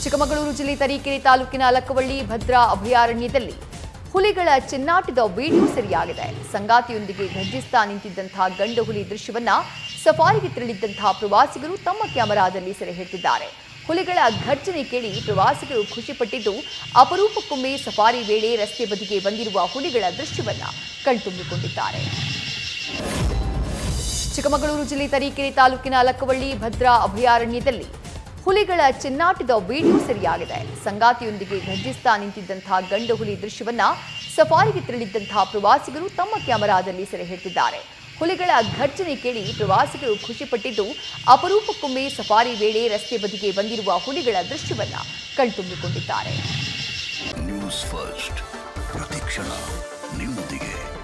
ಚಿಕ್ಕಮಗಳೂರು ಜಿಲ್ಲೆ ತರೀಕೆರೆ ತಾಲೂಕಿನ ಲಕ್ಕವಳ್ಳಿ ಭದ್ರಾ ಅಭಯಾರಣ್ಯದಲ್ಲಿ ಹುಲಿಗಳ ಚಿನ್ನಾಟದ ವಿಡಿಯೋ ಸೆರೆಯಾಗಿದೆ ಸಂಗಾತಿಯೊಂದಿಗೆ ಘರ್ಜಿಸ್ತಾ ನಿಂತಿದ್ದಂತಹ ಗಂಡು ಹುಲಿ ದೃಶ್ಯವನ್ನ ಸಫಾರಿಗೆ ತೆರಳಿದ್ದಂತಹ ಪ್ರವಾಸಿಗರು ತಮ್ಮ ಕ್ಯಾಮೆರಾದಲ್ಲಿ ಸೆರೆ ಹಿಡಿದಿದ್ದಾರೆ ಹುಲಿಗಳ ಘರ್ಜನೆ ಕೇಳಿ ಪ್ರವಾಸಿಗರು ಖುಷಿಪಟ್ಟಿದ್ದು ಅಪರೂಪಕ್ಕೊಮ್ಮೆ ಸಫಾರಿ ವೇಳೆ ರಸ್ತೆ ಬದಿಗೆ ಬಂದಿರುವ ಹುಲಿಗಳ ದೃಶ್ಯವನ್ನ ಕಣ್ತುಂಬಿಕೊಂಡಿದ್ದಾರೆ ಚಿಕ್ಕಮಗಳೂರು ಜಿಲ್ಲೆ ತರೀಕೆರೆ ತಾಲೂಕಿನ ಲಕ್ಕವಳ್ಳಿ ಭದ್ರಾ ಅಭಯಾರಣ್ಯದಲ್ಲಿ ಹುಲಿಗಳ ಚಿನ್ನಾಟದ ವಿಡಿಯೋ ಸೆರೆಯಾಗಿದೆ ಸಂಗಾತಿಯೊಂದಿಗೆ ಘರ್ಜಿಸ್ತಾ ನಿಂತಿದ್ದಂತಹ ಗಂಡು ಹುಲಿ ದೃಶ್ಯವನ್ನ ಸಫಾರಿಗೆ ತೆರಳಿದ್ದಂತಹ ಪ್ರವಾಸಿಗರು ತಮ್ಮ ಕ್ಯಾಮೆರಾದಲ್ಲಿ ಸೆರೆ ಹಿಡಿದಿದ್ದಾರೆ ಹುಲಿಗಳ ಘರ್ಜನೆ ಕೇಳಿ ಪ್ರವಾಸಿಗರು ಖುಷಿಪಟ್ಟಿದ್ದು ಅಪರೂಪಕ್ಕೊಮ್ಮೆ ಸಫಾರಿ ವೇಳೆ ರಸ್ತೆ ಬದಿಗೆ ಬಂದಿರುವ ಹುಲಿಗಳ ದೃಶ್ಯವನ್ನ ಕಣ್ತುಂಬಿಕೊಂಡಿದ್ದಾರೆ ನ್ಯೂಸ್ ಫಸ್ಟ್ ಪ್ರತಿಕ್ಷಣ ನಿಮ್ಮೊಂದಿಗೆ